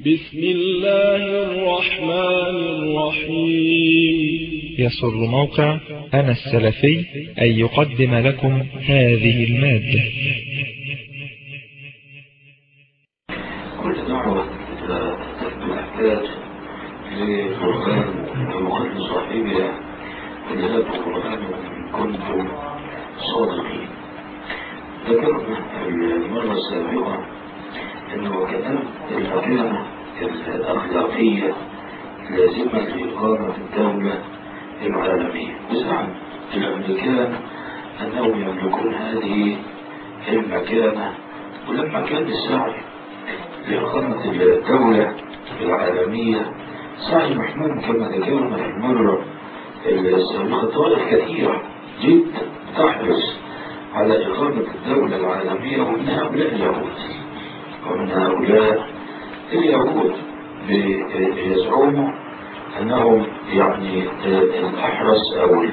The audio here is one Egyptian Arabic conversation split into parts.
بسم الله الرحمن الرحيم يسر موقع أنا السلفي أن يقدم لكم هذه المادة كل دعوة تحتاج لقرآن ومخل صاحبها فلذلك القرآن كنتم صادقين ذكرنا في المرة السابقة أنه كلام المكانة الأخلاقية لازمة لإقامة الدولة العالمية بزعم الأمريكان أنهم يملكون هذه المكانة ولما كان السعي لإقامة الدولة العالمية سعي محمود كما ذكرنا في المرة السابقة طوائف كثيرة جدا تحرص على إقامة الدولة العالمية ومن هؤلاء اليهود ومن هؤلاء اليهود يزعموا أنهم يعني الأحرص أو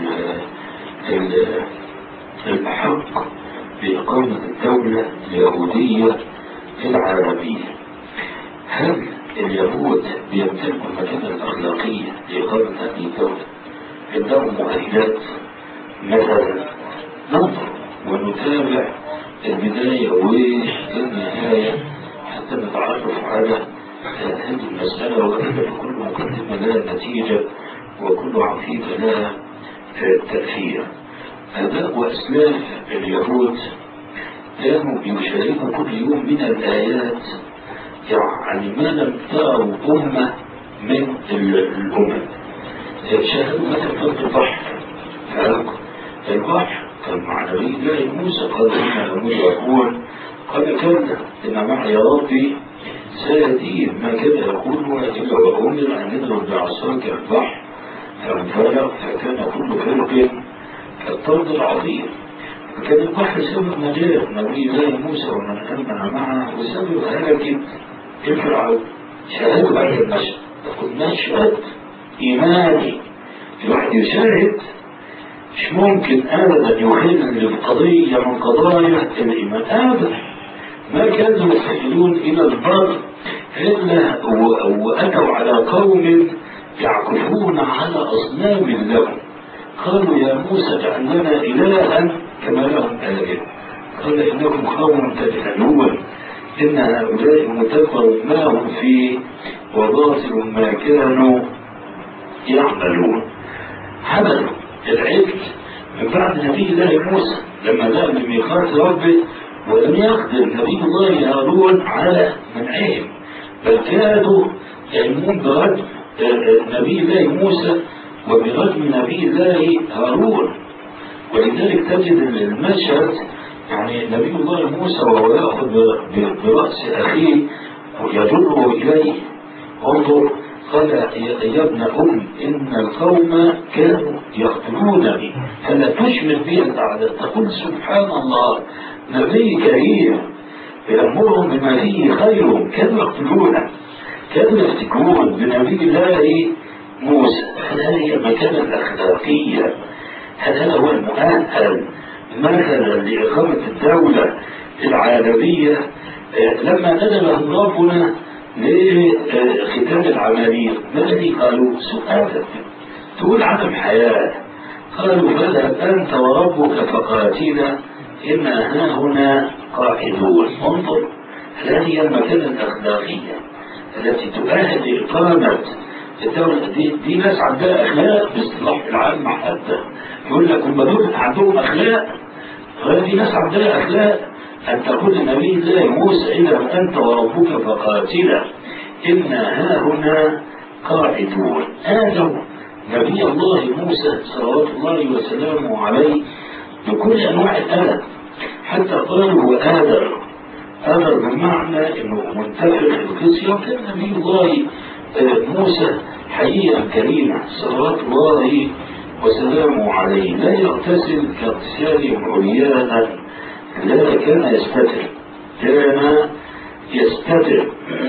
الأحق بإقامة الدولة اليهودية العالمية هل اليهود بيمتلكوا المكانة الأخلاقية لإقامة هذه الدولة عندهم مؤهلات مثلا ننظر ونتابع البداية والنهاية حتى نتعرف على هذه المسألة وأن كل مقدمة لها نتيجة وكل عقيدة لها تأثير آباء وأسلاف اليهود كانوا يشاهدوا كل يوم من الآيات يعني ما لم تروا أمة من الأمم شاهدوا مثلا فرق البحر البحر كان مع نبي الله موسى قال إن موسى يقول قال كلا إن معي ربي سيهدين ما كان يقول إلا وأمر أن نضرب بعصاك البحر فانفلق فكان كل فرق كالطرد العظيم فكان البحر سبب نجاة نبي الله موسى ومن آمن معه وسبب هلكة الفرعون شاهدوا بعد المشهد تقول مشهد إيماني الواحد يشاهد مش ممكن ابدا يخل بقضيه من قضايا الايمان ابدا ما كانوا يستحيلون الى البر الا واتوا على قوم يعكفون على اصنام لهم قالوا يا موسى اجعل لنا الها كما لهم اله قال انكم قوم تجهلون ان هؤلاء متبر ما هم فيه وباطل ما كانوا يعملون حملوا العجل من بعد نبي الله موسى لما ذهب لميقات ربه ولم يقدر نبي الله هارون على منعهم بل كادوا يهمون برجم نبي الله موسى وبرجم نبي الله هارون ولذلك تجد المشهد يعني نبي الله موسى وهو ياخذ براس اخيه ويجره اليه انظر قال يا ابن أم إن القوم كانوا يقتلونني فلا تشمل بي الأعداء تقول سبحان الله نبي كريم يأمرهم بما فيه خير كانوا يقتلونه كانوا يفتكرون بنبي الله موسى هل هذه المكانة الأخلاقية هل هذا هو المؤهل مثلا لإقامة الدولة العالمية لما ندبهم ربنا لختام العملية ما الذي قالوا سؤالا تقول عدم حياة قالوا فاذهب أنت وربك فقاتلا إنا ها هنا قاعدون انظر هذه المكانة الأخلاقية التي تؤهل لإقامة الدولة دي, دي ناس عندها أخلاق باصطلاح العام حتى يقول لك هم دول عندهم أخلاق هذه ناس عندها أخلاق أن تقول النبي الله موسى إذا أنت وربك فقاتلا إنا ها هنا قاعدون آدم نبي الله موسى صلوات الله وسلامه عليه بكل أنواع الأدب حتى قالوا هو آدم آدم بمعنى أنه منتفخ القصة وكان نبي الله موسى حقيقة كريما صلوات الله وسلامه عليه لا يغتسل كاغتسالهم عريانا لا كان يستتر كان يستتر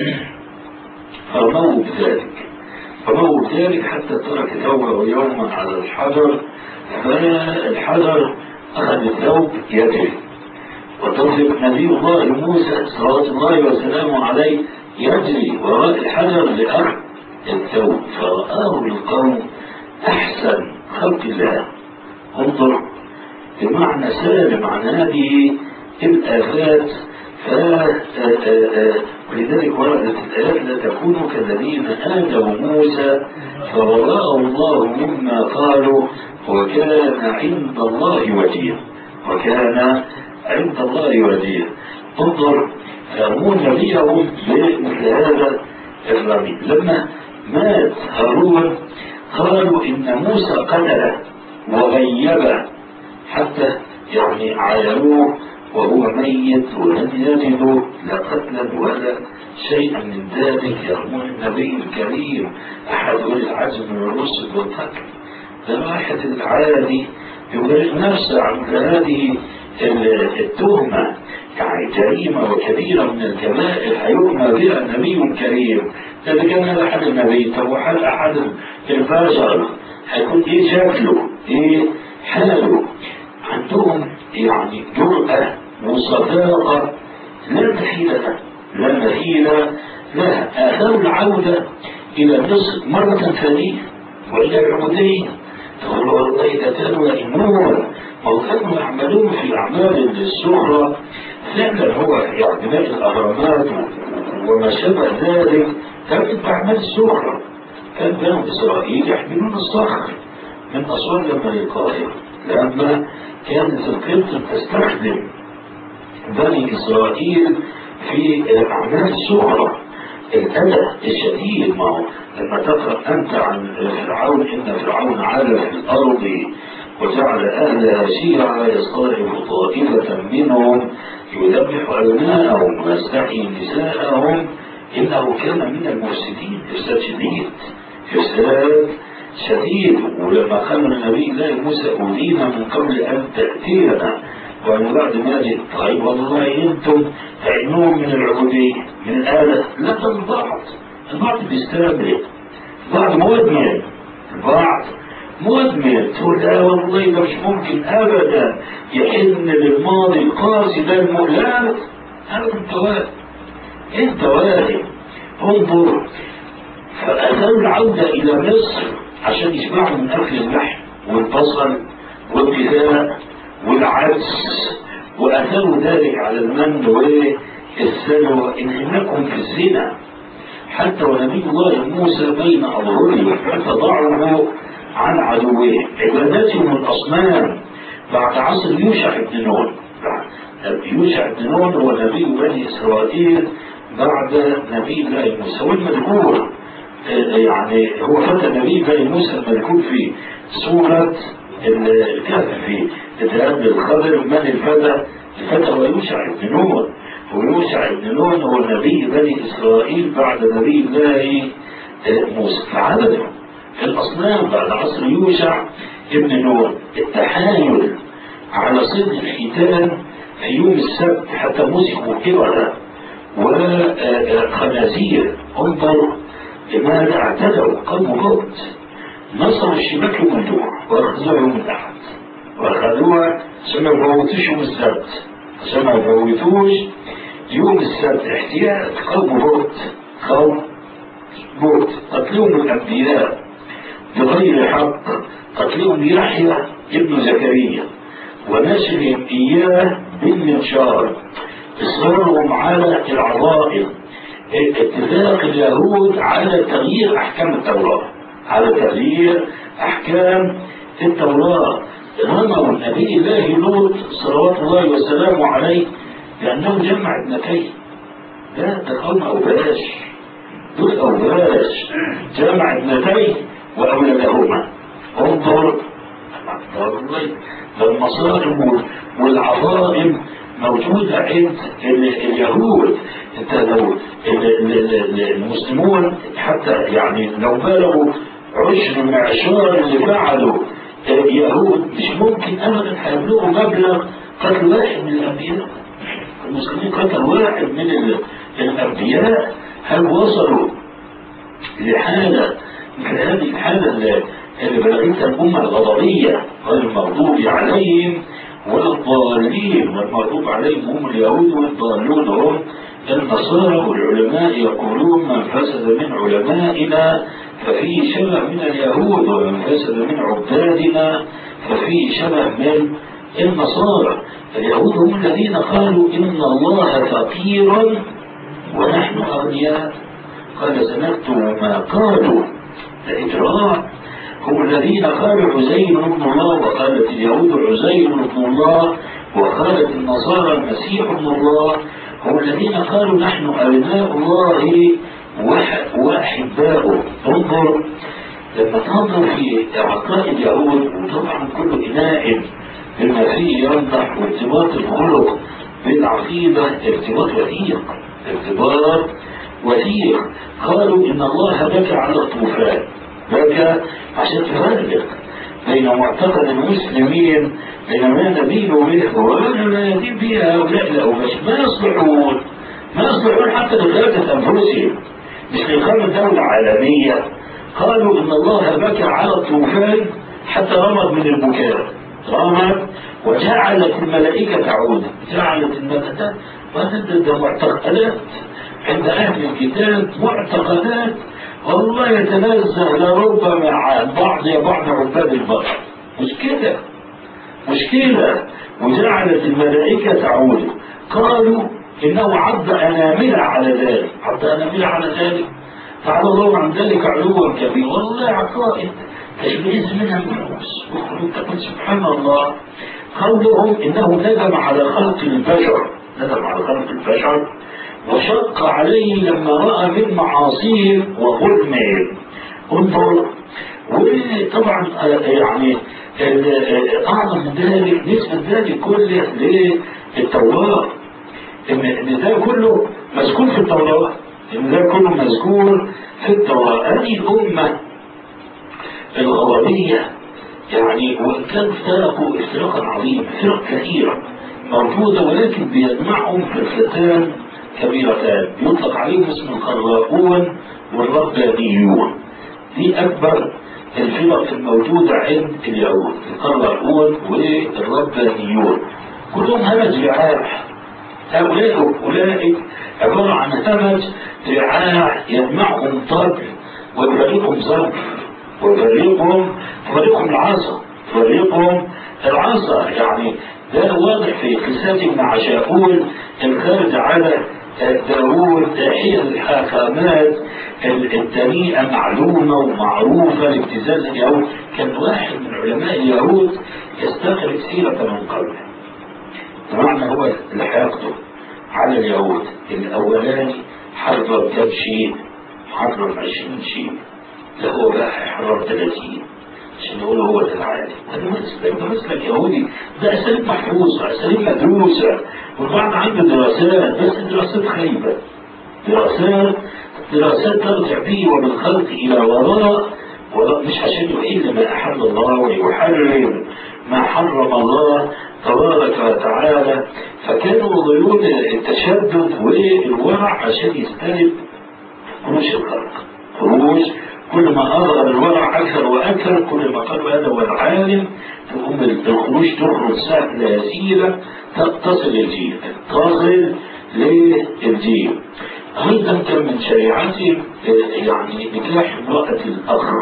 فرموه بذلك فرموه بذلك حتى ترك ثوبه يوما على الحجر فالحجر أخذ الثوب يده وتوفق نبي الله موسى صلوات الله وسلامه عليه يجري وراء الحجر لأخذ الثوب فرآه القوم أحسن خلق الله انظر بمعنى سالم عن هذه الآفات ولذلك وردت الآيات لا تكونوا كالذين آذوا موسى فبرأه الله مما قالوا وكان عند الله وجيها وكان عند الله وجيها انظر فهمون نبيهم بمثل هذا الرمي لما مات هارون قالوا إن موسى قتله وغيبه حتى يعني عايروه وهو ميت ولم يجدوا لا قتلا ولا شيئا من ذلك يرمون النبي الكريم أحد أولي العزم من الرسل والقتل ده واحد العادي يبرئ نفسه عن هذه التهمة يعني جريمة وكبيرة من الكبائر هيؤمى بها نبي كريم ده اللي كان هذا أحد النبي طب وحال أحد البشر هيكون إيه شكله؟ إيه حاله؟ عندهم يعني جرأة وصداقة لا مثيل لها لا مثيل لها آثار العودة إلى مصر مرة ثانية وإلى العبودية تقول والله إذا كانوا يأمون أو كانوا يعملون في أعمال السخرة فعلا هو يعني بناء الأهرامات وما شابه ذلك كانت أعمال السخرة كان بنو إسرائيل يحملون الصخر من أسوان لما للقاهرة لما كانت القبط تستخدم بني إسرائيل في أعمال السخرة الأذى الشديد ما هو لما تقرأ أنت عن فرعون إن فرعون عال في الأرض وجعل أهلها شيعا يستضعف طائفة منهم يذبح أبناءهم ويستحيي نساءهم إنه كان من المفسدين إفساد شديد إفساد شديد ولما قال النبي الله موسى أودينا من قبل أن تأتينا ومن بعد ما جئت طيب والله أنتم تعينون من العبودية من الآلة لا البعض البعض بيستمر البعض مدمن البعض مدمن تقول لا والله ده مش ممكن أبدا يحن للماضي القاسي ده المؤلات أبدا أنت واهم أنت واهم انظر فأثار العودة إلى مصر عشان يشبعوا من أكل اللحم والبصل والغذاء والعدس وأثروا ذلك على المن والسلوى انهماكهم في الزنا حتى ونبي الله موسى بين أظهرهم فتضعه عن عدوهم عبادتهم الأصنام بعد عصر يوشع بن نون يوشع بن نون هو نبي بني إسرائيل بعد نبي الله موسى والمذكور يعني هو فتى نبي بني موسى المذكور في سورة الكهف في الذهاب للخضر من الفتى الفتى هو يوشع بن نون ويوشع بن نون هو نبي بني إسرائيل بعد نبي الله موسى فعبدوا الأصنام بعد عصر يوشع ابن نون التحايل على صدق الختان في يوم السبت حتى مسكوا قردة وخنازير انظر لماذا اعتدوا قوم لوط نصر الشباك يوم الجمعة واخذوها يوم الأحد واخذوها عشان ما يفوتوش يوم السبت عشان ما يفوتوش يوم السبت احتياط قوم لوط قوم لوط قتلهم الأنبياء بغير حق قتلهم يحيى ابن زكريا ونشرهم إياه بالمنشار إصرارهم على العظائم اتفاق اليهود على تغيير أحكام التوراة على تغيير أحكام التوراة رموا النبي الله لوط صلوات الله وسلامه عليه لأنه جمع ابنتيه لا ده قوم أوباش دول أوباش جمع ابنتيه وأولادهما انظر المصائب والعظائم موجودة عند اليهود انت لو المسلمون حتى يعني لو بلغوا عشر معشار اللي فعلوا اليهود مش ممكن ابدا هيبلغوا مبلغ قتل واحد من الانبياء المسلمين قتل واحد من الانبياء هل وصلوا لحاله مثل هذه الحاله اللي بلغتها الامه الغضبيه غير المغضوب عليهم ولا الضالين والمغضوب عليهم هم اليهود والضالون هم النصارى والعلماء يقولون من فسد من علمائنا ففيه شبه من اليهود ومن فسد من عبادنا ففيه شبه من النصارى اليهود هم الذين قالوا إن الله فقير ونحن أغنياء قال سنكتب ما قالوا الإجراء هم الذين قالوا عزير ابن الله وقالت اليهود عزير ابن الله وقالت النصارى المسيح ابن الله هم الذين قالوا نحن أبناء الله وأحباؤه انظر لما تنظر في عقائد اليهود وطبعا كل إناء بما فيه ينضح وارتباط الخلق بالعقيدة ارتباط وثيق ارتباط وثيق قالوا إن الله بكى على الطوفان بكى عشان تفرق بين معتقد المسلمين بين ما ندين به وما لا يدين به هؤلاء الأوباش ما يصلحون ما يصلحون حتى لغاية أنفسهم مش لإقامة دولة عالمية قالوا إن الله بكى على الطوفان حتى رمض من البكاء رمض وجعلت الملائكة تعود جعلت الملائكة وهذا معتقدات عند أهل الكتاب معتقدات والله يتنزه لربما عن بعض بعض عباد البشر مش كده مش كده وجعلت الملائكة تعود قالوا إنه عض أنامل على ذلك عض أنامل على ذلك تعالى الله عن ذلك علوا كبيرا والله عقائد تشبيز منها النفوس تقول سبحان الله قولهم إنه ندم على خلق البشر ندم على خلق البشر وشق عليه لما رأى من معاصيه وظلمه انظر وطبعا يعني أعظم من ذلك نسبة ذلك كله للتوراة إن إن ده كله مذكور في التوراة إن ده كله مذكور في التوراة هذه الأمة الغربية يعني وإن كانوا افترقوا افتراقا عظيما فرق كثيرة موجودة ولكن بيجمعهم فرقتان كبيرتان يطلق عليهم اسم الخراقون والربانيون دي أكبر الفرق الموجودة عند اليهود الخراقون والربانيون كلهم همج رعاح هؤلاء أولئك عبارة عن همج رعاح يجمعهم طبل ويفرقهم ظرف ويفرقهم فريقهم العصا فريقهم العصا يعني ده واضح في قصة مع شاؤول الخارج على داوود هي الحاكمات الدنيئة معلومة ومعروفة لابتزاز اليهود كان واحد من علماء اليهود يستخرج سيرة من قبل بمعنى هو اللي هياخده على اليهود الأولاني حرر كم شيء حرر عشرين شيء ده هو بقى هيحرر 30 عشان يقولوا هو ده العالي ده مسلك ده مسلك يهودي ده اساليب محفوظه اساليب مدروسه والبعض عنده دراسات بس دراسات خايبه دراسات دراسات ترجع به وبالخلق الى وراء وراء مش عشان يحل ما احل الله ويحرم ما حرم الله تبارك وتعالى فكانوا ضيون التشدد والورع عشان يستلب خروج الخلق خروج كل ما أرغب الورع أكثر وأكثر كل ما قالوا هذا هو العالم تقوم الخروج تخرج سهلة يسيرة تصل الجيل تصل للجيل أيضا كان من شريعتهم يعني نكاح امرأة الأخ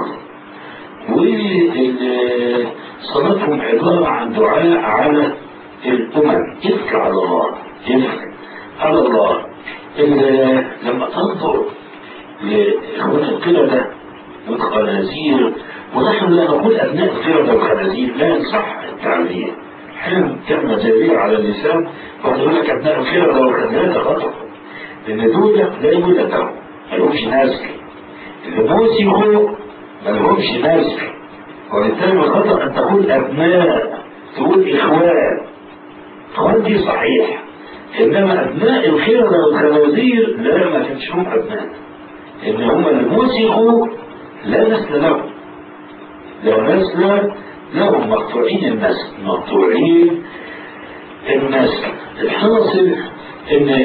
وصلاتهم عبارة عن دعاء على الأمم إفك على الله إفك على الله لما تنظر لإخوان القردة والخنازير ونحن لا نقول أبناء القردة والخنازير لا يصح التعبير أحيانا كلمة جارية على اللسان وقد يقول لك أبناء القردة والخنازير خطأ لأن دول لا يقول لك ما لهمش ناسك اللي موسموا ما لهمش ناسك وبالتالي الخطأ أن تقول أبناء تقول إخوان إخوان دي صحيح إنما أبناء الخردة والخنازير لا ما كانش هم أبناء إن هم اللي موسخوا لا نسل لهم لا نسل لهم مقطوعين النسل مقطوعين النسل الحاصل ان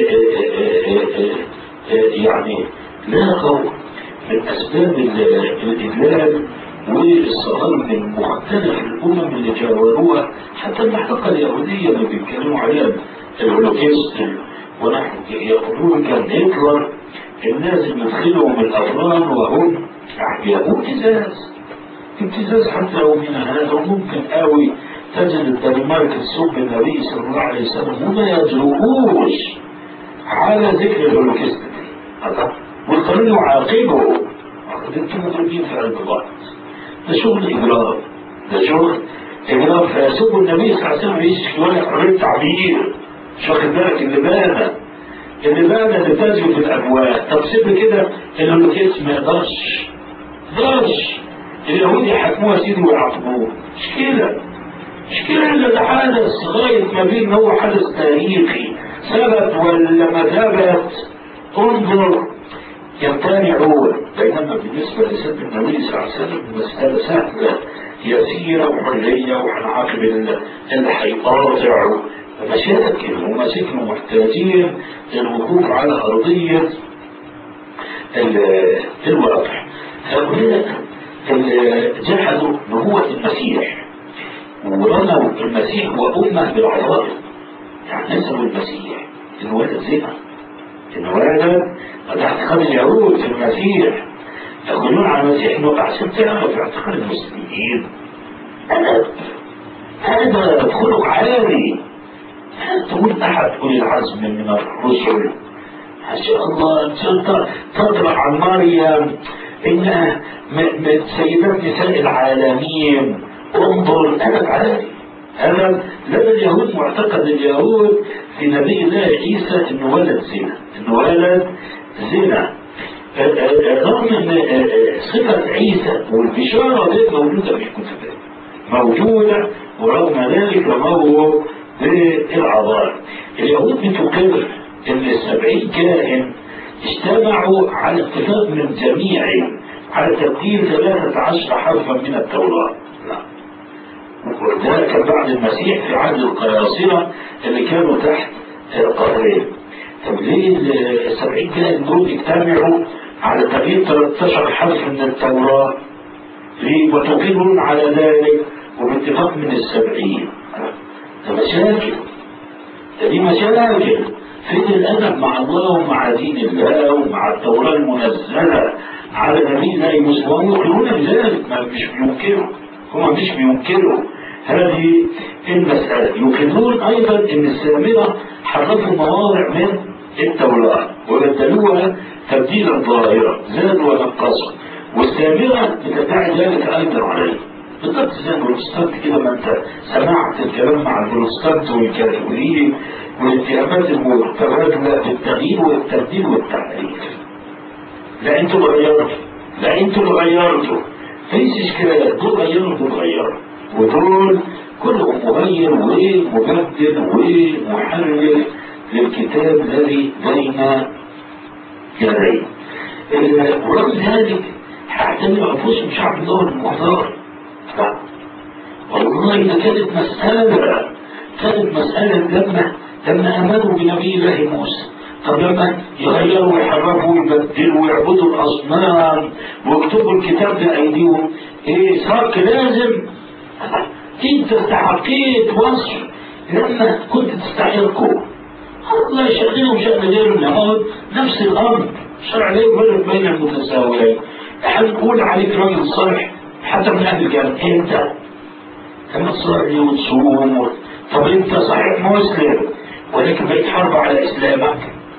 يعني لاقوا من اسباب الاذلال والصهاينة من مختلف الامم اللي جاوروها حتى المحطة اليهودية اللي بيتكلموا عليها الهولوكيست ونحن يقولون كان هتلر الناس اللي يدخلهم الافران وهم احياء ابتزاز ابتزاز حتى يومنا هذا وممكن قوي تجد الدنمارك تسب النبي صلى الله عليه وسلم وما يجرؤوش على ذكر الهولوكيست والقانون يعاقبه انتم مضربين في قلب بعض ده شغل اجرام ده شغل اجرام فيسب النبي صلى الله عليه وسلم يشكي ولا حريه تعبير مش واخد بالك اللي بان اللي بان اللي تزوي في الابواب طب سيب كده الهولوكيست ما يقدرش يقدرش اليهود يحكموها سيدي ويعاقبوه مش كده مش كده اللي ده حدث غاية ما بين هو حدث تاريخي ثبت ولا ما ثبت انظر يمتنعون بينما بالنسبة لسيد النبي صلى الله عليه وسلم المسألة سهلة يسيرة وحرية وهنعاقب اللي هيقاطع مشاكل ومشاكل محتاجين للوقوف على أرضية الواقع هؤلاء جحدوا نبوة المسيح ورموا المسيح وأمه بالعذاب يعني نسبوا المسيح إنه ولد زنا إنه ولد قد اعتقاد اليهود في المسيح يقولون على المسيح إنه أحسن تعرف في اعتقاد المسلمين أدب هذا خلق عالي تقول أحد أولي العزم من الرسل ما شاء الله تطرح عن مريم إنها من سيدات نساء العالمين انظر أدب عالي هذا لدى اليهود معتقد اليهود في نبي الله عيسى انه ولد زنا انه ولد زنا رغم ان صفة عيسى والبشارة دي موجودة في الكتب موجودة ورغم ذلك رموه بالعذاب اليهود بتقر ان السبعين كاهن اجتمعوا على اتفاق من جميعهم على تبديل ثلاثة عشر حرفا من التوراة لا وده كان بعد المسيح في عهد القياصرة اللي كانوا تحت قهرين طب ليه السبعين كاهن دول اجتمعوا على تغيير 13 حرف من التوراة ليه وتقرون على ذلك وباتفاق من السبعين ده مشاكل ده دي مشاكل فين الأدب مع الله ومع دين الله ومع التوراة المنزلة على نبي الله موسى وهم يقولون بذلك ما مش بينكروا هم مش بينكروا هذه المسألة يقرون أيضا أن السامرة حرفوا مواضع من التوراة وبدلوها تبديلا ظاهرا زادوا ونقصوا والسامرة بتدعي ذلك أيضا عليه بالضبط زي البروتستانت كده ما انت سمعت الكلام مع البروتستانت والكاثوليك والاتهامات المتبادلة بالتغيير والتبديل والتحريف لا انتوا اللي غيرتوا لا انتوا اللي غيرتوا مفيش اشكالات دول غيروا دول غيروا ودول كلهم مغير ومبدل ومحرف للكتاب الذي بين يديه ورغم ذلك هيعتبر انفسهم شعب الله المختار لا والله ده كانت مسألة كانت مسألة لما لما آمنوا بنبي الله موسى طب لما يغيروا ويحرفوا ويبدلوا ويعبدوا الأصنام ويكتبوا الكتاب بأيديهم إيه صار لازم أنت استحقيت وصف لما كنت تستحقه الله يشغلهم شأن غير النهار نفس الأمر شرع لا يفرق بين المتساويين احنا نقول عليك راجل صالح حتى من أهل الجنة أنت كما تصلي وتصوم طب أنت صحيح مسلم ولكن بقيت حرب على إسلامك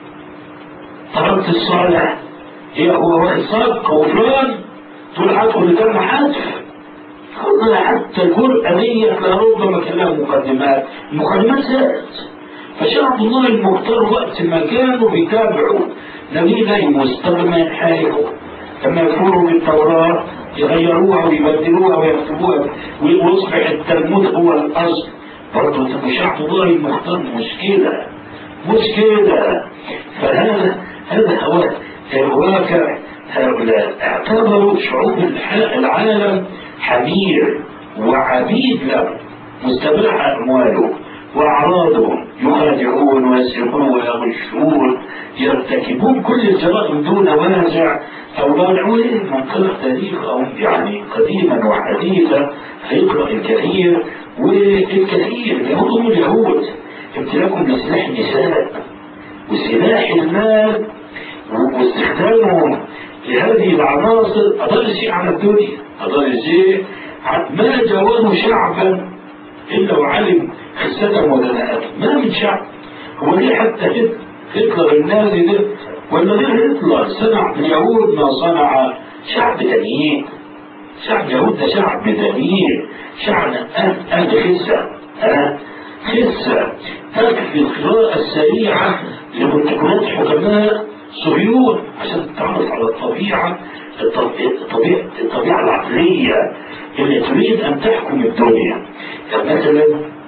تركت الصالح هي هو واحد صدق وفلان تقول حتى لدم حتف والله حتى الجرأة ديت لربما كان لها مقدمات المقدمات زادت فشعب الله المختار وقت ما كانوا بيتابعوا نبي الله مستر ما ينحاربوا لما يكفروا بالتوراة يغيروها ويبدلوها ويكتبوها ويصبح التلمود هو الأصل برضه شعب الله المختار مش كده مش كده فهذا هذا هو الواقع هؤلاء اعتبروا شعوب العالم حمير وعبيد له مستباح أمواله وأعراضهم يخادعون ويسرقون ويغشون يرتكبون كل الجرائم دون وازع أو رادعون من قرأ تاريخ أو يعني قديما وحديثا هيقرأ الكثير والكثير اليهود هم اليهود امتلاكهم لسلاح النساء وسلاح المال واستخدامهم لهذه العناصر أضل شيء على الدنيا أضل شيء ما جاوزوا شعبا إلا وعلم خستهم ودناءتهم ما من شعب هو ليه حتى هتلر النازي ده ولا غير هتلر صنع اليهود ما صنع شعب دنيء شعب اليهود ده شعب دنيء شعب أهل خسة أه خسة تكفي القراءة السريعة لمنتجات حكماء صهيون عشان تتعرف على الطبيعة الطبيعة, الطبيعة العقلية اللي تريد أن تحكم الدنيا مثلا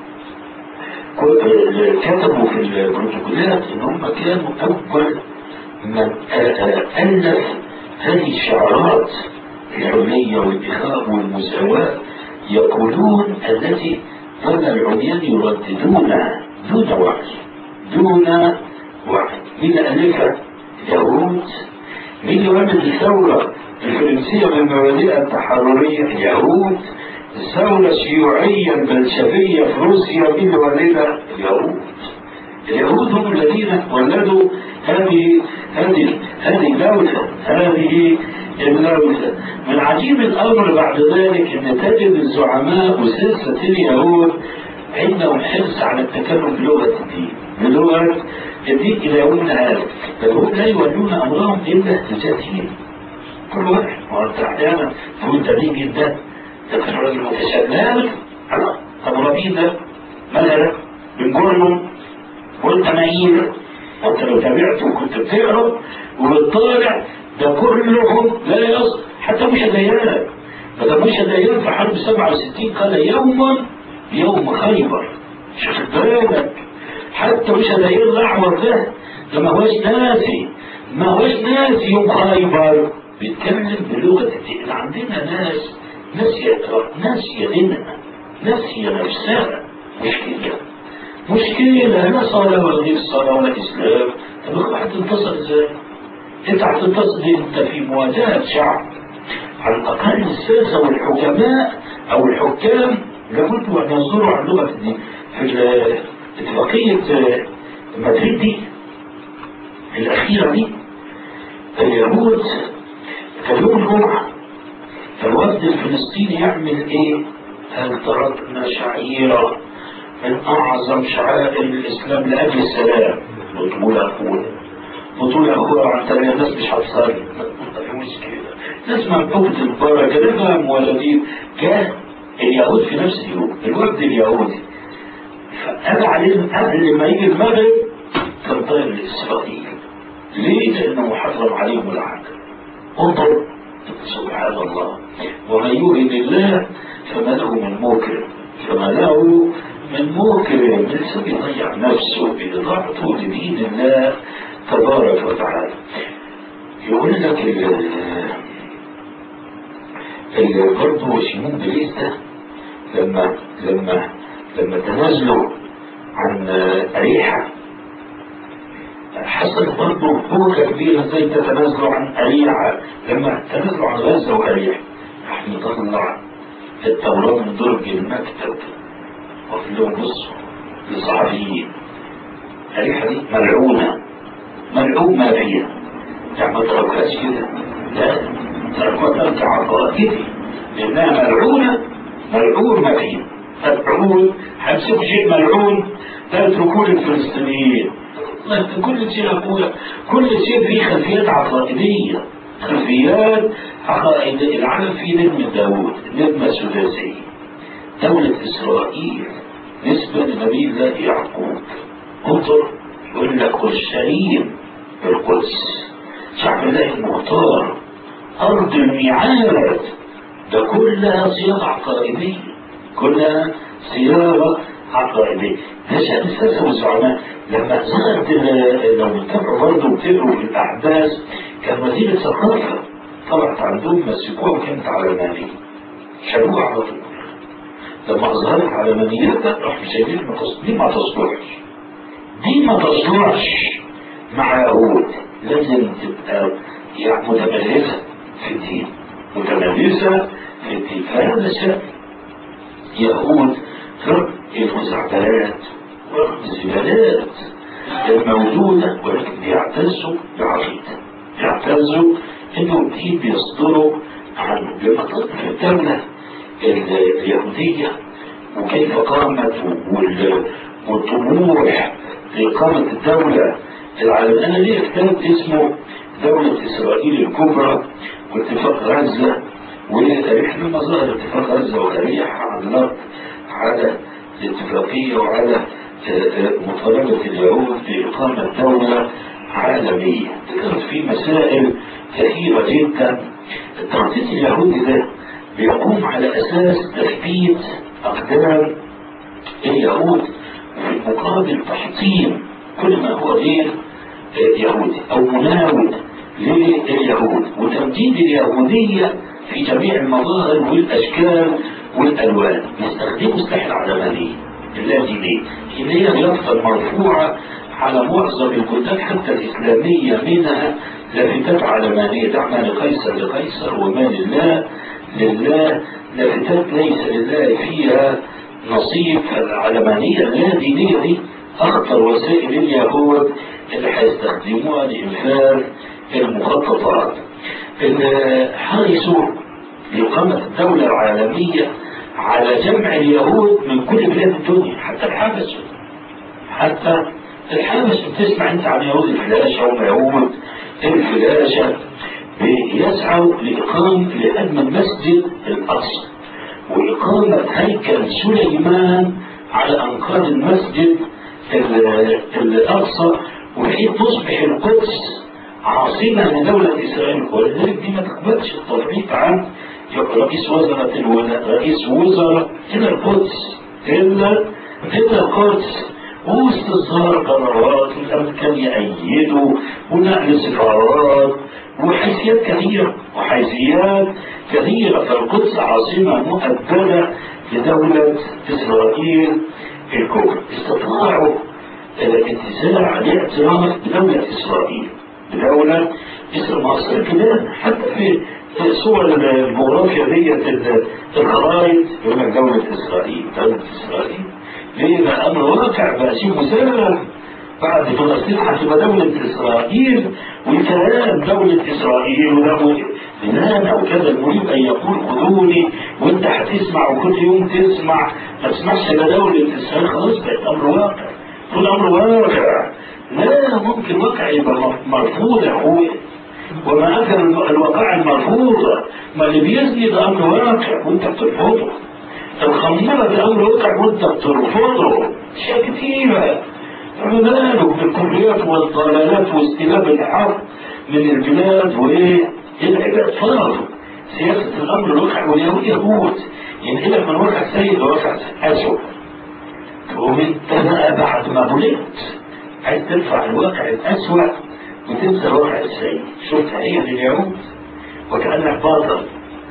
كتبوا في البروتوكولات ان هم كانوا اول من الف هذه الشعارات العلميه والاخاء والمساواه يقولون التي ظل العميان يرددونها دون وعي دون وعي مين الفها؟ اليهود مين يعمل الثوره الفرنسيه بالمبادئ التحرريه؟ اليهود الثورة الشيوعية البلشفية في روسيا مين ولدها؟ اليهود. اليهود هم الذين ولدوا هذه هذه هذه الدولة هذه الدولة. من عجيب الأمر بعد ذلك أن تجد الزعماء وسلسلة اليهود عندهم حرص على التكلم بلغة الدين بلغة الدين إلى يومنا هذا فاليهود لا يولون أمرهم إلا لجاتهم كل واحد وأنت أحيانا تقول ده دين جدا لكن الراجل متشدد على ابو ربيع مثلا بنقول والتماييل انت لو تابعته كنت بتقرا وبتطالع ده كلهم لا يصل حتى مش ديان فده مش ديان في حرب 67 قال يوما يوم خيبر شوف بالك حتى مش ديان الاعور ده ده ما هوش ناسي ما هوش ناسي يوم خيبر بيتكلم بلغه الدين عندنا ناس نسيت ناسية دينها ناسية نفسها مشكلة مشكلة لا صلاة ولا غير الصلاة ولا إسلام طب هتنتصر ازاي؟ انت هتنتصر انت في مواجهة شعب على الأقل الساسة والحكماء أو الحكام لابد أن ينظروا على اللغة دي في اتفاقية مدريد دي الأخيرة دي اليهود كان يوم الجمعة فالوفد الفلسطيني يعمل ايه؟ هل تركنا شعيرة من اعظم شعائر الاسلام لاجل السلام بطولة اخونا بطولة اخونا عن تاني الناس مش هتصلي مشكلة ناس منبوذ البركة نفهم مولدين كان اليهود في نفس اليوم الوفد اليهودي فقال عليهم قبل ما يجي المغرب كان طاير لاسرائيل ليه؟ لانه حرم عليهم العهد انظر سبحان الله ومن يهن الله فما له من مكرم فما له من مكرم لسه بيضيع نفسه بإضاعته لدين الله تبارك وتعالى يقول لك ال برضه شيمون بليس ده لما لما لما تنازلوا عن أريحة حصل برضه فوجة كبيرة زي تتنازلوا عن أريحة لما تنازلوا عن غزة وأريحة راح نطلع التوراة من درج المكتب وفي لهم بصوا للصحفيين أريحة دي ملعونة ملعون ما فيها يعني ما تركهاش كده لا تركها ترك عقائدي لأنها ملعونة ملعون ما فيها ملعون هتشوف شيء ملعون لا تتركوه للفلسطينيين كل شيء أقول كل شيء فيه خلفيات عقائدية خلفيات عقائدية العالم فيه نجمة داوود نجمة سداسية دولة إسرائيل نسبة لنبي الله يعقوب انظر يقول لك اورشليم القدس شعب الله المختار أرض الميعاد ده كلها صياغة عقائدية كلها صياغة عقائدية نشأ الساسة والزعماء لما ظهرت لو بتتابعوا برضه وتقروا في الأحداث كان وزير الثقافة طلعت عندهم مسكوها وكانت علمانية شالوها على طول لما ظهرت علمانيتها راح مسيبين دي ما تصلحش دي ما تصلحش مع يهود لازم تبقى يعني متمرسة في الدين متمرسة في الدين فهذا شأن يهود رب المزعبلات ورب الزبالات موجودة ولكن بيعتزوا بعقيدة يعتزوا انه الدين بيصدروا عن لما تصدر الدولة اليهودية وكيف قامت وال- والطموح لإقامة الدولة العالمية أنا ليه كتاب اسمه دولة إسرائيل الكبرى واتفاق غزة وإحنا مظاهر اتفاق غزة وأريح علقت على الاتفاقية وعلى آه، آه، مطالبة اليهود بإقامة دولة عالمية ذكرت في مسائل كثيرة جدا التخطيط اليهودي ده بيقوم على أساس تثبيت أقدام اليهود في مقابل تحطيم كل ما هو غير يهودي أو مناول لليهود وتمجيد اليهودية في جميع المظاهر والأشكال والألوان يستخدموا سلاح العلمانية اللادينية اللي هي اليافطة المرفوعة على معظم الكتاب حتى الإسلامية منها لافتات علمانية دعنا لقيصر لقيصر وما لله لله لافتات ليس لله فيها نصيب العلمانية اللادينية دي أخطر وسائل اليهود اللي هيستخدموها لإنفاذ المخططات اللي حرصوا لإقامة الدولة العالمية على جمع اليهود من كل بلاد الدنيا حتى الحبشة حتى الحبشة بتسمع انت عن يهود الفلاشة ويهود الفلاشة بيسعوا لإقامة لهدم المسجد الأقصى وإقامة هيكل سليمان على أنقاض المسجد ال- الأقصى وحين تصبح القدس عاصمة لدولة إسرائيل ولذلك دي ما تقبلش التفريط عن رئيس وزراء الولاء رئيس وزراء إلى القدس إلا إلى القدس واستصدار قرارات والأمريكان يأيدوا ونقل سفارات وحيثيات كثيرة وحيثيات كثيرة فالقدس عاصمة مؤبدة لدولة إسرائيل الكبرى استطاعوا الانتزاع لاعتراف بدولة إسرائيل بدولة إسرائيل مصر كده حتى في في صور الجغرافيا ديت الخرائط يقول لك دولة إسرائيل دولة إسرائيل ليه بقى أمر واقع بقى شيء مسلم بعد فلسطين هتبقى دولة إسرائيل وكلام دولة إسرائيل وده لنا وكذا المريد أن يقول خذوني وأنت هتسمع وكل يوم تسمع ما تسمعش إلا دولة إسرائيل خلاص بقت أمر واقع كل أمر واقع لا ممكن واقع يبقى مرفوض يا أخويا وما أثر الواقع المرفوضة ما اللي بيزني ده أمر واقع وأنت بترفضه الخميرة ده أمر واقع وأنت بترفضه أشياء كتيرة فما بالك بالكليات والضلالات واستلاب الحق من البلاد وإيه العباد فرضوا سياسة الأمر الواقع واليهود يهود ينقلك من واقع سيء لواقع أسوأ وانت بقى بعد ما بلغت عايز ترفع الواقع الأسوأ وتنسى الواقع السيء شفت هي اليهود وكأنك باطل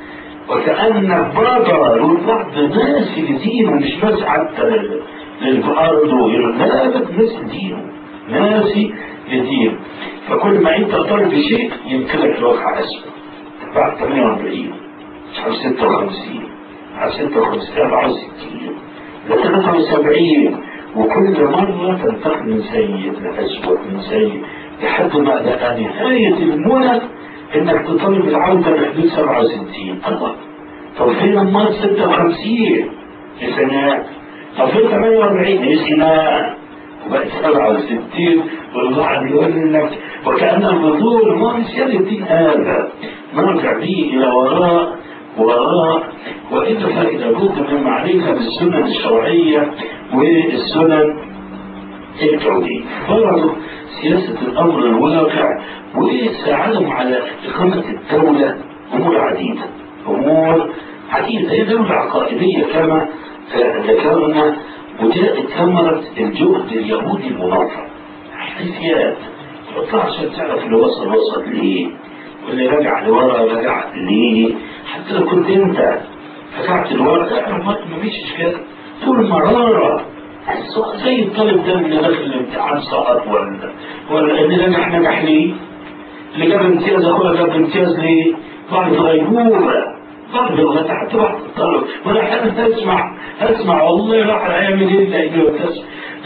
وكأنك باطل والبعض ناس لدينه مش بس حتى لل- للأرض وغيره لا بس ناس لدينه ناسي لدينه فكل ما انت طالب بشيء يمكنك الواقع أسوأ بعد 48 على 56 على 56 64 ل 73 وكل مرة تنتقل من سيء لأسوأ من سيء لحد ما لقى نهاية المنى انك تطالب العودة لحدود 67 الله طب فين المال 56 لسنوات طب فين 48 لسنوات وبقت 67 والبعض يقول لك وكأن الفضول ما نسيان الدين هذا نرجع به إلى وراء وراء وإلا فإذا بد من معرفة بالسنن الشرعية والسنن الكونية فرضوا سياسة الأمر الواقع وساعدهم على إقامة الدولة أمور عديدة أمور عديدة هي دولة عقائدية كما ذكرنا وجاءت ثمرة الجهد اليهودي المنظم حيثيات حطها عشان تعرف اللي وصل وصل ليه واللي رجع لورا رجع ليه حتى لو كنت انت رجعت لورا لا ما فيش اشكال طول مرارة زي الطالب ده اللي داخل الامتحان سقط ولا ولا اللي نجح نجح ليه؟ اللي جاب امتياز اخويا جاب امتياز ليه؟ بعد غيبوبة بعد الغد حتى بعد الطلب وانا احيانا اسمع اسمع والله راح هيعمل ايه لانه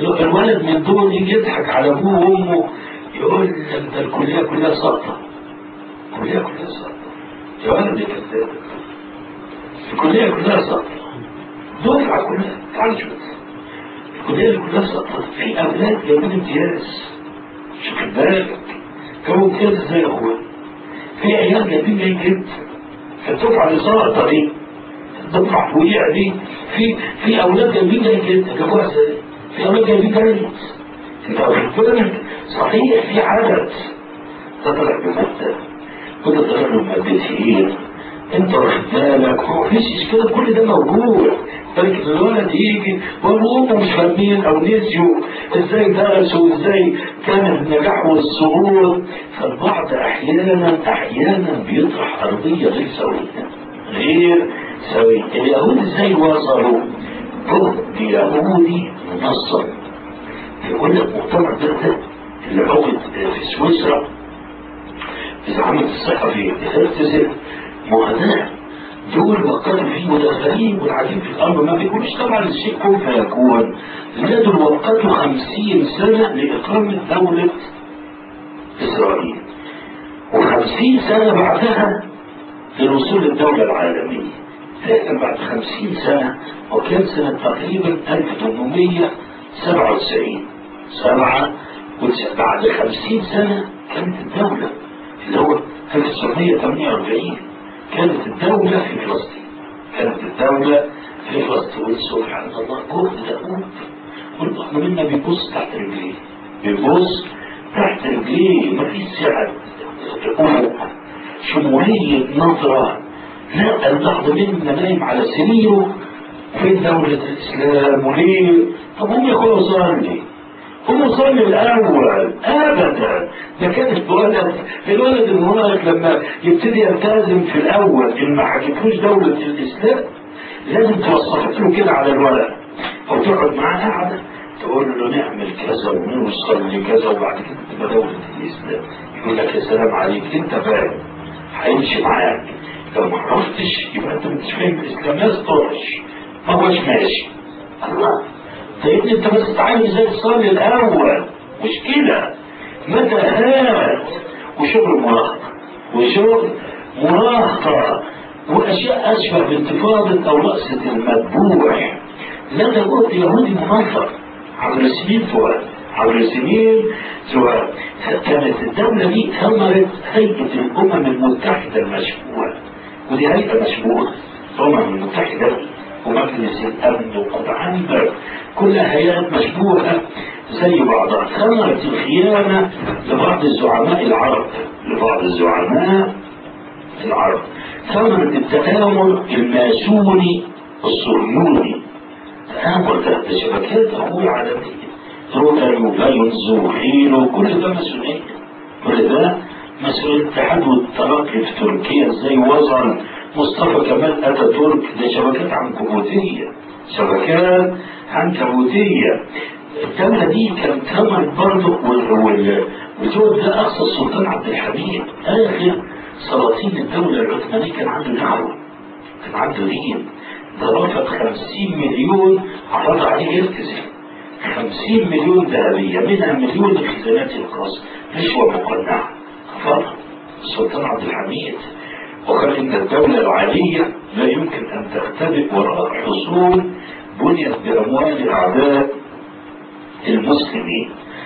الولد من دول يجي يضحك على ابوه وامه يقول لك ده الكليه كلها سقطه الكليه كلها سقطه يا ولد يا كذاب الكليه كلها سقطه دفعه كلها تعال شوف الكليه كلها سقطت في اولاد جايبين امتياز شوف بالك كانوا امتياز ازاي يا اخويا في عيال جايبين جاي جدا فالدفعه اللي سقطت دي الدفعه وقع دي في في اولاد جايبين جاي جدا جابوها ازاي؟ في اولاد جايبين جاي انت واخد بالك صحيح في عدد ده طلع بمادة وده طلع له مادتين انت واخد بالك هو مفيش كده كل ده موجود لكن الولد يجي وامه مش فاهمين او نسيوا ازاي درسوا وازاي كان النجاح والسرور فالبعض احيانا احيانا بيطرح ارضيه غير سويه غير سويه اليهود ازاي وصلوا؟ جهد يهودي منظم يقول لك مؤتمر ده اللي عقد في سويسرا بزعامة الصحفي هرتزل معاناة دول وقعوا فيه مدخلين والعجيب في الأمر ما بيقولش طبعا الشيء كن فيكون لا دول وقتوا خمسين سنة لإقامة دولة إسرائيل وخمسين سنة بعدها للوصول للدولة العالمية لكن بعد خمسين سنة وكان سنة تقريبا 1897 سبعة بعد خمسين سنة كانت الدولة اللي هو 1948 كانت الدولة في فلسطين كانت الدولة في فلسطين سبحان الله جهد داود والبعض منا بيبص تحت رجليه بيبص تحت رجليه مفيش سعة أفق شمولية نظرة لا البعض منا نايم على سريره في دولة الإسلام وليه طب هم يقولوا صلي هم صلي الأول أبدا ده كانت ولد الولد المراهق لما يبتدي يلتزم في الأول إن ما حكيتلوش دولة الإسلام لازم توصفت له كده على الولد أو تقعد معاه قاعدة تقول له نعمل كذا ونوصل لكذا وبعد كده تبقى دولة الإسلام يقول لك يا سلام عليك أنت فاهم هيمشي معاك لو ما عرفتش يبقى أنت مش فاهم الإسلام ما يسطرش ما هوش ماشي الله طيب انت بس تعالي ازاي تصلي الاول مش كده متى هات وشغل مراهقه وشغل مراهقه واشياء اشبه بانتفاضه او رأسة المذبوح لا ده جهد يهودي منظر عبر السنين فؤاد عبر السنين سواء كانت الدولة دي ثمرت هيئة الأمم المتحدة المشبوهة ودي هيئة مشبوهة الأمم المتحدة ومجلس الأمن وقطعنبر كلها هيئات مشبوهة زي بعضها ثمرت الخيانة لبعض الزعماء العرب لبعض الزعماء العرب ثمرت التآمر الماسوني الصهيوني تآمر ده ده شبكات أخويا عالمية روتري وبايونز وخيلو كل ده مسؤولية كل ده مسؤولية الاتحاد والترقي في تركيا ازاي وصل مصطفى كمال اتاتورك ده شبكات عنكبوتية شبكات عنكبوتية الدولة دي كانت ثمن برضه والجهد ده أقصى السلطان عبد الحميد آخر سلاطين الدولة العثمانية كان عنده دعوة كان عنده دين ده رفض 50 مليون عرض عليه يلتزم 50 مليون ذهبية منها مليون الخزانات الخاصة رشوة مقنعة فرض السلطان عبد الحميد وقال إن الدولة العالية لا يمكن أن تختبئ وراء حصول بنيت بأموال أعداء المسلمين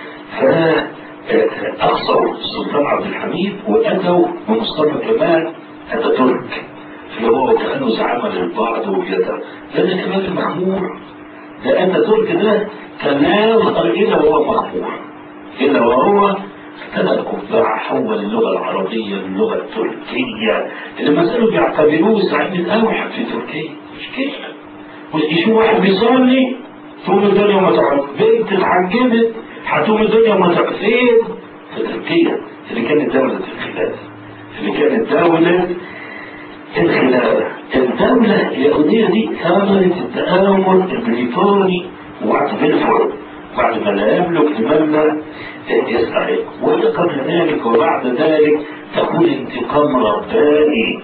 فأقصوا السلطان عبد الحميد وأتوا بمصطفى كمال أتاتورك اللي هو كأنه زعامة للبعض وكذا لأن كمال المخمور ده أتاتورك ده كان لا يظهر إلا وهو مخمور إلا وهو ابتدى الكفار حول اللغة العربية للغة التركية اللي ما زالوا بيعتبروه زعيم الأوحد في تركيا مش كده يشوف واحد بيصلي تقوم الدنيا ما تقعد بنت اتحجبت هتقوم الدنيا ما تقعد فين؟ في تركيا اللي كانت دولة الخلافة اللي كانت دولة الخلافة الدولة اليهودية دي ثمرت التآمر البريطاني وبعد بلفور بعد ما لا يملك لمن لا يستحق وقبل ذلك وبعد ذلك تكون انتقام رباني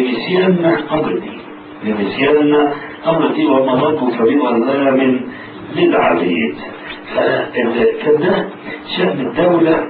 لنسيان امر الدين لنسيان امر الدين وما ربك بظلام للعبيد فكان ده شأن الدولة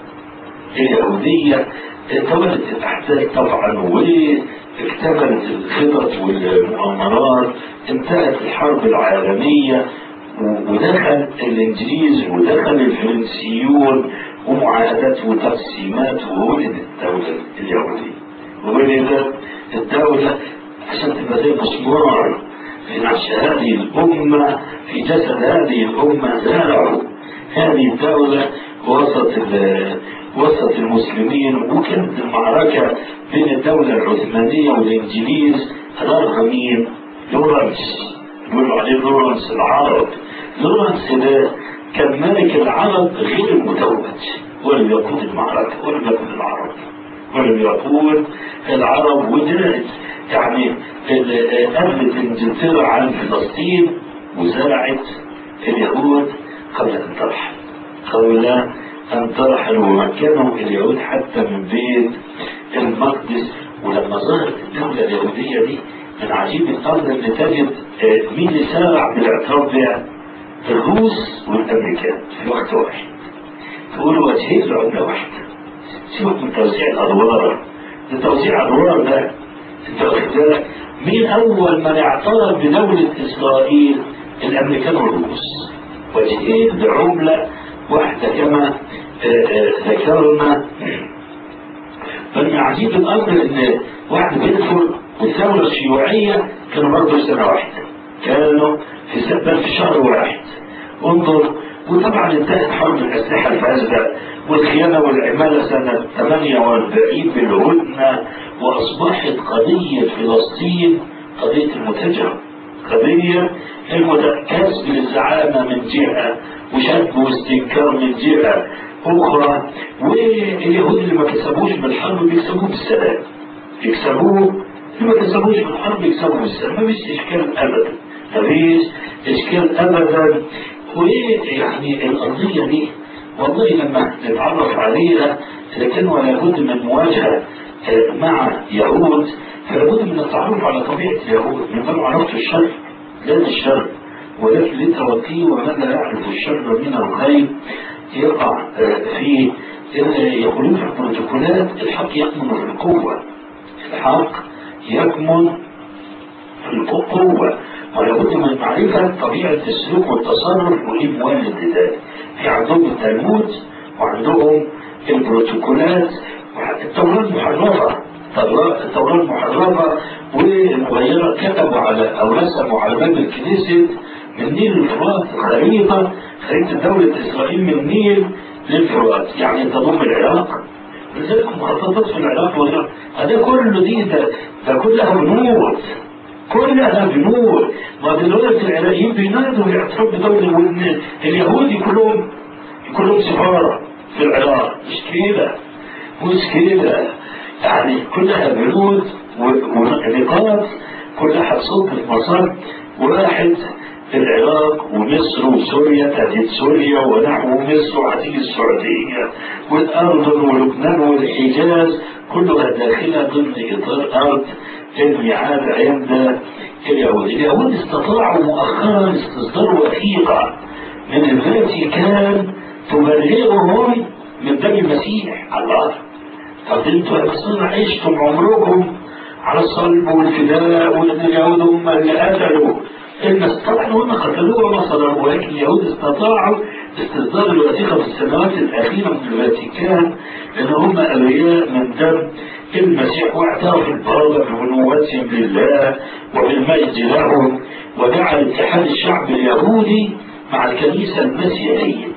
اليهودية تولت الأحداث طبعا واكتملت الخطط والمؤامرات انتهت الحرب العالمية ودخل الإنجليز ودخل الفرنسيون ومعاهدات وتقسيمات وولدت الدولة اليهودية ولدت الدولة عشان تبقى زي مسمار في نعش هذه الأمة في جسد هذه الأمة زرعوا هذه الدولة وسط وسط المسلمين وكانت المعركة بين الدولة العثمانية والإنجليز أدارها مين؟ لورنس يقولوا عليه لورنس العرب لورنس ده كان ملك العرب غير المتوج ولم يقود المعركة ولم يقود العرب ولم يقود العرب ودرت يعني أخذت انجلترا عن فلسطين وزرعت اليهود قبل أن ترحل قبل أن ترحل ومكنوا اليهود حتى من بيت المقدس ولما ظهرت الدولة اليهودية دي من عجيب الأمر أن تجد مين اللي سارع بالاعتراف بها؟ الروس والأمريكان في وقت واحد تقولوا وجهين لعملة واحدة سيبك من توزيع الأدوار ده توزيع الأدوار ده أنت واخد بالك مين أول من اعترف بدولة إسرائيل؟ الأمريكان والروس وجهين بعملة واحدة كما ذكرنا فمن عجيب الأمر أن واحد بيدخل والثورة الشيوعية كانوا برضه سنة واحدة كانوا في سنة في شهر واحد انظر وطبعا انتهت حرب الأسلحة الفاسدة والخيانة والعمالة سنة 48 بالهدنة وأصبحت قضية فلسطين قضية المتجر قضية كسب الزعامة من جهة وشد واستنكار من جهة أخرى واليهود اللي ما كسبوش بالحرب بيكسبوه بالسلام يكسبوه اللي ما كسبوش بالحرب يكسبوه بالسلام ما فيش إشكال أبدا ما فيش إشكال أبدا وإيه يعني القضية دي والله لما نتعرف عليها لكن ولا بد من مواجهة مع يهود فلا بد من التعرف على طبيعة اليهود من غير عرفت الشر لا الشر ولكن لتوقيه ومن لا يعرف الشر من الخير يقع في يقولون في البروتوكولات الحق يكمن في القوة الحق يكمن في القوة ولا بد من معرفة طبيعة السلوك والتصرف وإيه مولد ذلك في عندهم التلمود وعندهم البروتوكولات التوراة المحرفة التوراة المحرفة والمغيرة كتبوا على أو رسموا على باب الكنيسة من نيل الفرات خريطة خريطة دولة إسرائيل من النيل للفرات يعني تضم العراق لذلك مخططات في العراق والعراق هذا كله دي ده, ده كلها بنود كلها بنود ما دلوقتي العراقيين بينادوا الاعتراف بدولة وإن اليهود كلهم كلهم سفارة في العراق مش كده مش كده يعني كلها بنود ونقاط كلها هتصب في مسار واحد العراق ومصر وسوريا تهديد سوريا ونحو مصر وهتيجي السعودية والأردن ولبنان والحجاز كلها داخلة ضمن إطار أرض الميعاد عند اليهود اليهود استطاعوا مؤخرا استصدار وثيقة من الفاتيكان تبرئهم من دم المسيح الله طب انتوا اصلا عشتم عمركم على الصلب والفداء وان اليهود هم اللي قتلوا ان استطاعوا هم قتلوه وما صدروا ولكن اليهود استطاعوا استصدار الوثيقه في السنوات الاخيره من الفاتيكان لان هم اولياء من دم المسيح واعترف البابا بنبوتهم لله وبالمجد لهم وجعل اتحاد الشعب اليهودي مع الكنيسه المسيحيه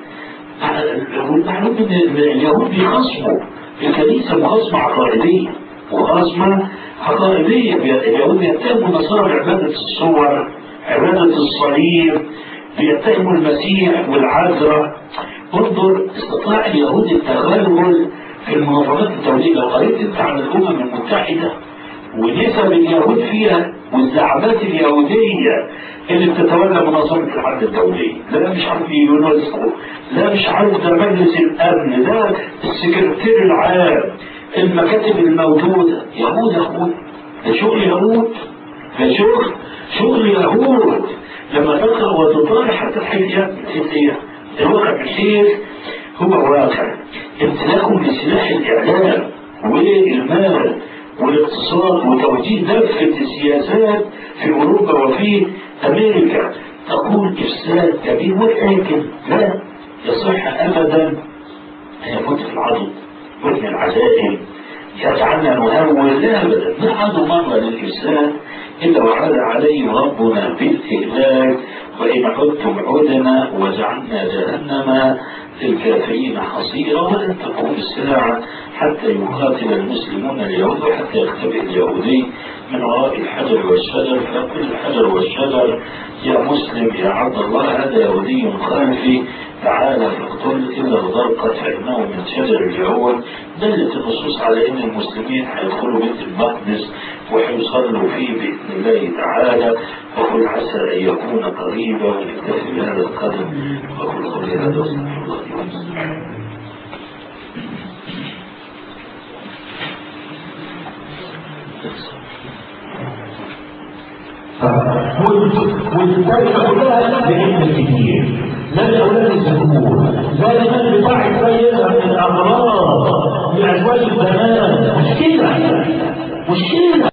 والمعلوم ان اليهود بيخصموا الكنيسه مخاصمه عقائديه مخاصمه عقائديه اليهود بيتهموا النصارى بعباده الصور عباده الصليب بيتهموا المسيح والعذراء انظر استطاع اليهود التغلغل في المنظمات الدوليه لو قريت انت عن الامم المتحده ونسب اليهود فيها والزعامات اليهودية اللي بتتولى منظمة العدل الدولية لا مش عارف يونسكو لا مش عارف ده مجلس الأمن ده السكرتير العام المكاتب الموجودة يهود يا أخوي ده شغل يهود ده شغل شغل يهود لما تقرأ وتطالع حتى الحيثيات الحيثية الواقع من حيث هو واقع امتلاكهم لسلاح الإعلام والمال والاقتصاد وتوجيه دفة السياسات في أوروبا وفي أمريكا تقول إفساد كبير ولكن لا يصح أبدا أن يفوت في العضد ومن العزائم يجعلنا نهول لا أبدا ما عاد مرة للإفساد إلا وعاد عليه ربنا بالإهلاك وإن عدتم عدنا وجعلنا جهنم للكافرين حصيرا ولن تقوم الساعة حتى يقاتل المسلمون اليهود وحتى يختبئ اليهودي من وراء الحجر والشجر فيقول الحجر والشجر يا مسلم يا عبد الله هذا يهودي خلفي تعالى فاقتل إلا الغرقة فإنه من شجر اليهود دلت النصوص على أن المسلمين هيدخلوا بيت المقدس ويصلوا فيه بإذن الله تعالى وقل عسى أن يكون قريبا ونكتفي بهذا القدر وقل قولي هذا واستغفر الله لي ولكم. والدائرة كلها بعلم الكثير لم أولاد الذكور ذلك بضع شوية من الأمراض لأزواج البنات مشكلة مشكلة